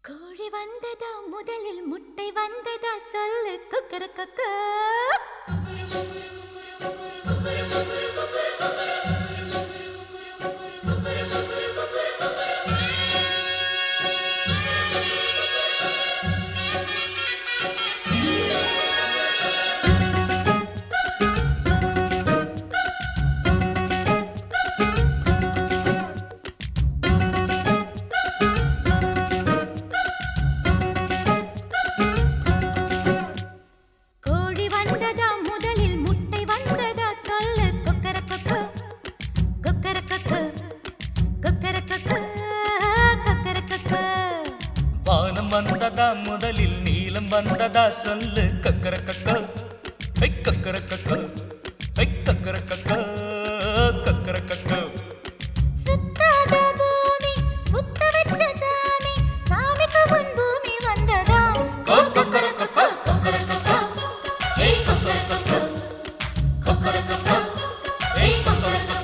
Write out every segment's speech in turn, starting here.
கோழி வந்ததா முதலில் முட்டை வந்ததா சொல்லு குக்கர கொக்கு கோழி வந்ததா முதலில் முட்டை வந்ததா சொல்லு குக்கர கொக்கு குக்கர கொக்கு குக்கர கொக்கு குக்கர கொக்கு வானம் வந்ததா முதலில் நீலம் வந்ததா சொல்லு கக்கர கக்க ஐ கக்கர கக்க ஐ கக்கர கக்க கக்கர கக்க சுத்தாத பூமி சுத்த வச்ச சாமி சாமிக்கு முன் பூமி வந்ததா கக்கர கக்க கக்கர கக்க ஐ கக்கர கக்க கக்கர கக்க ஐ கக்கர கக்க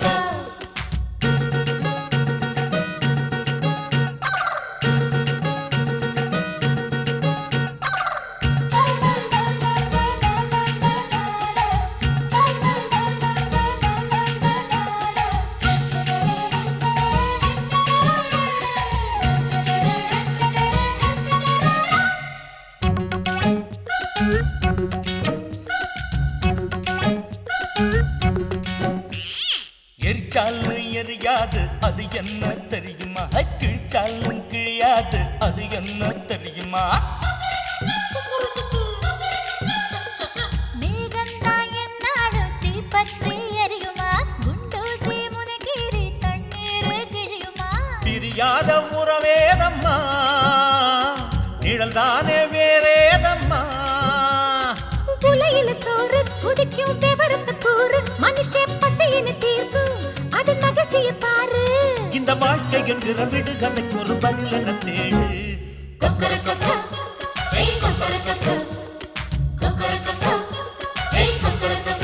எரிச்சாலும் எரியாது அது என்ன தெரியுமா ஐ, கிழிச்சாலும் கிழியாது அது என்ன தெரியுமா மேகந்தான் என்னாலும் தீப்பற்றி எரியுமா குண்டூசி முனகீரி தண்ணீர் கிழியுமா பிரியாத உறவேதம்மா நிழல்தானே வேறேதம்மா புலையில சோறு குதிக்கும் விவரத்து கூறு மனுஷ பசியின தீர்ப்பு அது மகிழ்ச்சியை பாரு இந்த வாழ்க்கை என்கிற விடுகதைக்கு ஒரு பதில் என தேடு கொக்கர கொக்க ஏய் கொக்கர கொக்க கொக்கர கொக்க ஏய் கொக்கர கொக்க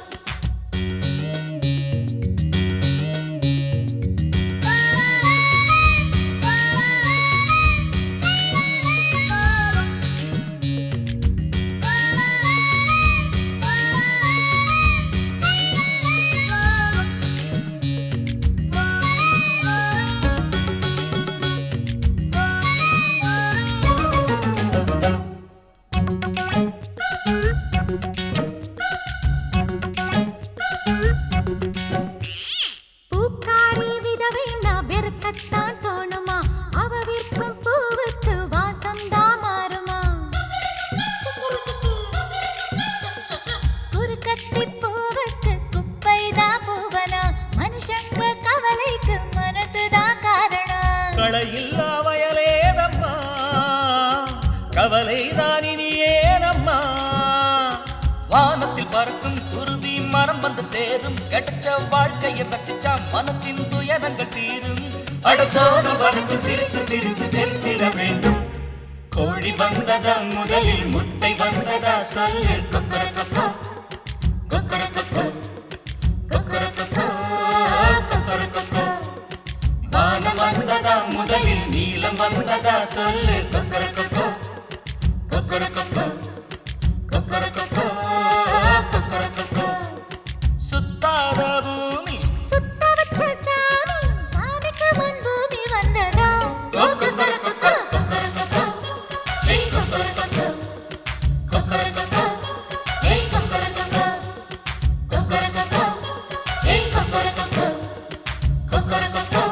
பூக்காரி விதவை நான் வெறுக்கத்தான் தோணுமா அவ விற்கும் பூவுக்கு வாசம் தான் மாறுமா குறுக்கத்தி பூவுக்கு குப்பை தான் பூவனா மனுஷங்க கவலைக்கு மனசுதான் காரணம் களையில்லா வயலேதம்மா கவலைதான் இனி ஏனம்மா வானத்தில் பறக்கும் குருவி மரம் வந்து சேரும் கிடைச்ச வாழ்க்கையை ரசிச்சா மனசின் துயரங்கள் தீரும் அடசோன வரக்கும் சிரித்து சிரித்து செலுத்திட வேண்டும் கோழி வந்ததா முதலில் முட்டை வந்ததா சொல்லு கொக்கர கொக்கோ கொக்கர கொக்கோ கொக்கர கொக்கோ கொக்கர கொக்கோ வானம் வந்ததா முதலில் நீலம் வந்ததா சொல்லு கொக்கர கொக்கோ கொக்கர கொக்கோ கொக்கர கொக்கோ கொக்கர கொக்கோ சுத்தாத பூமி சுத்த வச்ச சாமி சாமிக்கு முன் பூமி வந்ததா கொக்கர கொக்கோ கொக்கர கொக்கோ ஏய் கொக்கர கொக்கோ கொக்கர கொக்கோ ஏய் கொக்கர கொக்கோ கொக்கர கொக்கோ ஏய் கொக்கர கொக்கோ கொக்கர கொக்கோ